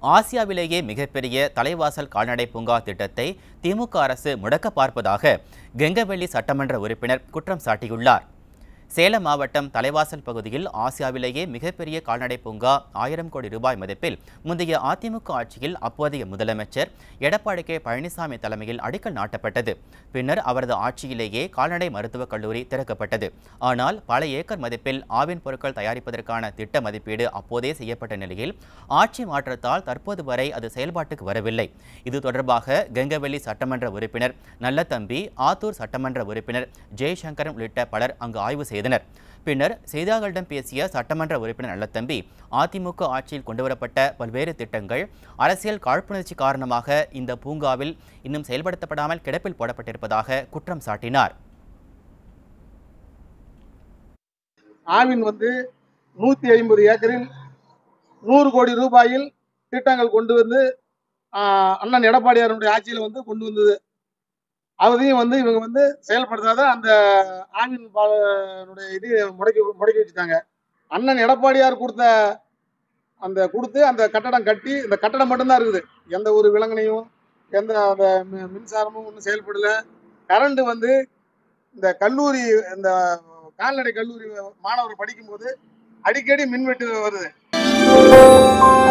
ஆசியாவிலேயே மிகப்பெரிய தலைவாசல் கால்நடை பூங்கா திட்டத்தை திமுக அரசு முடக்க பார்ப்பதாக கெங்கவெள்ளி சட்டமன்ற உறுப்பினர் குற்றம் சாட்டியுள்ளார் சேலம் மாவட்டம் தலைவாசல் பகுதியில் ஆசியாவிலேயே மிகப்பெரிய கால்நடை பூங்கா ஆயிரம் கோடி ரூபாய் மதிப்பில் முந்தைய அதிமுக ஆட்சியில் அப்போதைய முதலமைச்சர் எடப்பாடி கே பழனிசாமி தலைமையில் அடிக்கல் நாட்டப்பட்டது பின்னர் அவரது ஆட்சியிலேயே கால்நடை மருத்துவக் கல்லூரி திறக்கப்பட்டது ஆனால் பல ஏக்கர் மதிப்பில் ஆவின் பொருட்கள் தயாரிப்பதற்கான திட்ட மதிப்பீடு அப்போதே செய்யப்பட்ட நிலையில் ஆட்சி மாற்றத்தால் தற்போது வரை அது செயல்பாட்டுக்கு வரவில்லை இது தொடர்பாக கெங்கவெள்ளி சட்டமன்ற உறுப்பினர் நல்லதம்பி ஆத்தூர் சட்டமன்ற உறுப்பினர் ஜெய்சங்கரன் உள்ளிட்ட பலர் அங்கு ஆய்வு செய்தனர் பின்னர் செய்தியாளர்களிடம் பேசிய சட்டமன்ற உறுப்பினர் நல்லத்தம்பி அதிமுக ஆட்சியில் கொண்டுவரப்பட்ட பல்வேறு திட்டங்கள் அரசியல் காழ்ப்புணர்ச்சி காரணமாக இந்த பூங்காவில் இன்னும் செயல்படுத்தப்படாமல் கிடப்பில் போடப்பட்டிருப்பதாக குற்றம் சாட்டினார் ஆவின் வந்து நூற்றி ஐம்பது ஏக்கரில் நூறு கோடி ரூபாயில் திட்டங்கள் கொண்டு வந்து ஆஹ், அண்ணன் எடப்பாடியாருடைய ஆட்சியில் வந்து கொண்டு வந்தது அதையும் வந்து இவங்க வந்து செயல்படுத்தாத அந்த ஆவின் பாலனுடைய இது முடக்கி முடக்கி வச்சுட்டாங்க அண்ணன் எடப்பாடியார் கொடுத்த அந்த கொடுத்து அந்த கட்டடம் கட்டி இந்த கட்டடம் மட்டும்தான் இருக்குது எந்த ஒரு விலங்கினையும் எந்த அந்த மி- மின்சாரமும் ஒன்றும் செயல்படல கரண்ட் வந்து இந்த கல்லூரி இந்த கால்நடை கல்லூரி மாணவர் படிக்கும்போது அடிக்கடி மின்வெட்டு வருது